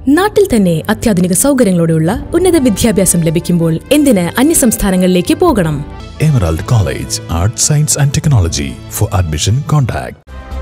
നാട്ടിൽ തന്നെ അത്യാധുനിക സൗകര്യങ്ങളോടെയുള്ള ഉന്നത വിദ്യാഭ്യാസം ലഭിക്കുമ്പോൾ എന്തിന് അന്യസംസ്ഥാനങ്ങളിലേക്ക് പോകണം Emerald College, Art, Science and Technology. For admission, contact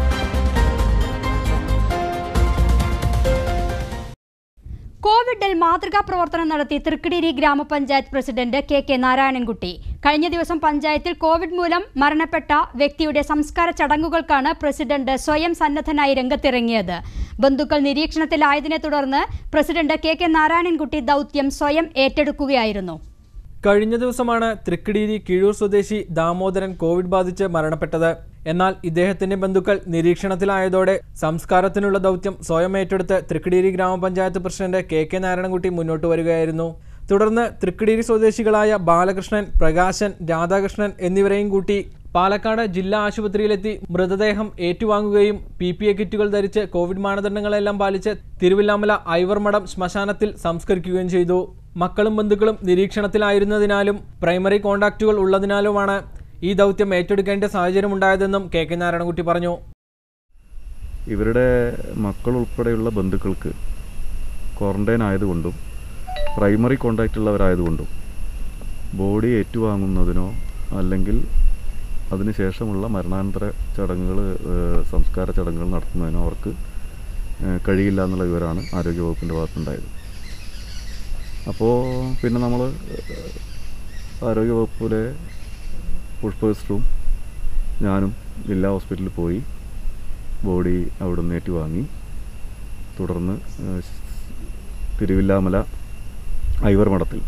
കോവിഡിൽ മാതൃകാ പ്രവർത്തനം നടത്തി തൃക്കിടിരി ഗ്രാമപഞ്ചായത്ത് പ്രസിഡന്റ് കെ കെ നാരായണൻകുട്ടി കഴിഞ്ഞ ദിവസം പഞ്ചായത്തിൽ കോവിഡ് മൂലം മരണപ്പെട്ട വ്യക്തിയുടെ സംസ്കാര ചടങ്ങുകൾക്കാണ് പ്രസിഡന്റ് സ്വയം സന്നദ്ധനായി രംഗത്തിറങ്ങിയത് ബന്ധുക്കൾ നിരീക്ഷണത്തിലായതിനെ തുടർന്ന് പ്രസിഡന്റ് കെ കെ നാരായണൻകുട്ടി ദൗത്യം സ്വയം ഏറ്റെടുക്കുകയായിരുന്നു കഴിഞ്ഞ ദിവസമാണ് തൃക്കിടീരി കിഴൂർ സ്വദേശി ദാമോദരൻ കോവിഡ് ബാധിച്ച് മരണപ്പെട്ടത് എന്നാൽ ഇദ്ദേഹത്തിന്റെ ബന്ധുക്കൾ നിരീക്ഷണത്തിലായതോടെ സംസ്കാരത്തിനുള്ള ദൗത്യം സ്വയം ഏറ്റെടുത്ത് തൃക്കിടീരി ഗ്രാമപഞ്ചായത്ത് പ്രസിഡന്റ് കെ കെ നാരായണൻകുട്ടി മുന്നോട്ട് വരികയായിരുന്നു തുടർന്ന് തൃക്കിടീരി സ്വദേശികളായ ബാലകൃഷ്ണൻ പ്രകാശൻ രാധാകൃഷ്ണൻ എന്നിവരെയും കൂട്ടി പാലക്കാട് ജില്ലാ ആശുപത്രിയിലെത്തി മൃതദേഹം ഏറ്റുവാങ്ങുകയും പി പി എ കിറ്റുകൾ ധരിച്ച് കോവിഡ് മാനദണ്ഡങ്ങളെല്ലാം പാലിച്ച് തിരുവില്ലാമല ഐവർമഠം ശ്മശാനത്തിൽ സംസ്കരിക്കുകയും ചെയ്തു മക്കളും ബന്ധുക്കളും നിരീക്ഷണത്തിലായിരുന്നതിനാലും പ്രൈമറി കോണ്ടാക്റ്റുകൾ ഉള്ളതിനാലുമാണ് ഈ ദൗത്യം ഏറ്റെടുക്കേണ്ട സാഹചര്യം ഉണ്ടായതെന്നും കെ കെ നാരായണൻകുട്ടി പറഞ്ഞു ഇവരുടെ മക്കൾ ഉൾപ്പെടെയുള്ള ബന്ധുക്കൾക്ക് ക്വാറന്റൈൻ ആയതുകൊണ്ടും പ്രൈമറി കോണ്ടാക്റ്റ് ഉള്ളവരായതുകൊണ്ടും ബോഡി ഏറ്റുവാങ്ങുന്നതിനോ അല്ലെങ്കിൽ അതിനുശേഷമുള്ള മരണാനന്തര ചടങ്ങുകൾ ഏഹ്, സംസ്കാര ചടങ്ങുകൾ നടത്തുന്നതിനോ അവർക്ക് ഏഹ്, കഴിയില്ല എന്നുള്ള വിവരമാണ് ആരോഗ്യവകുപ്പിൻ്റെ ഭാഗത്തുണ്ടായത് അപ്പോൾ പിന്നെ നമ്മൾ ആരോഗ്യവകുപ്പിലെ പുഷ്പവിസ്റ്ററും ഞാനും ജില്ലാ ഹോസ്പിറ്റലിൽ പോയി ബോഡി അവിടെ നിന്ന് ഏറ്റുവാങ്ങി തുടർന്ന് ഏഹ്, തിരുവില്ലാമല ഐവർ മഠത്തിൽ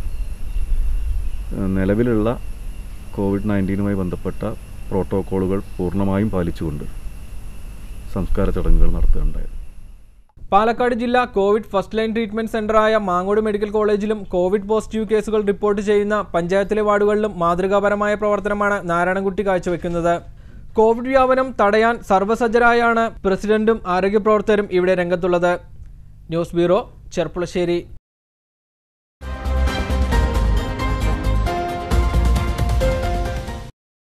ഏഹ്, നിലവിലുള്ള കോവിഡ് നയൻറ്റീനുമായി ബന്ധപ്പെട്ട പ്രോട്ടോക്കോളുകൾ പൂർണ്ണമായും പാലിച്ചുകൊണ്ട് സംസ്കാര ചടങ്ങുകൾ നടത്തുകയുണ്ടായത് പാലക്കാട് ജില്ലാ കോവിഡ് ഫസ്റ്റ് ലൈൻ ട്രീറ്റ്മെന്റ് സെന്ററായ മാങ്ങോട് മെഡിക്കൽ കോളേജിലും കോവിഡ് പോസിറ്റീവ് കേസുകൾ റിപ്പോർട്ട് ചെയ്യുന്ന പഞ്ചായത്തിലെ വാർഡുകളിലും മാതൃകാപരമായ പ്രവർത്തനമാണ് നാരായണൻകുട്ടി കാഴ്ചവെക്കുന്നത് കോവിഡ് വ്യാപനം തടയാൻ സർവ്വസജ്ജരായാണ് പ്രസിഡന്റും ആരോഗ്യ പ്രവർത്തകരും ഇവിടെ രംഗത്തുള്ളത് ന്യൂസ് ബ്യൂറോ ചെർപ്പുളശ്ശേരി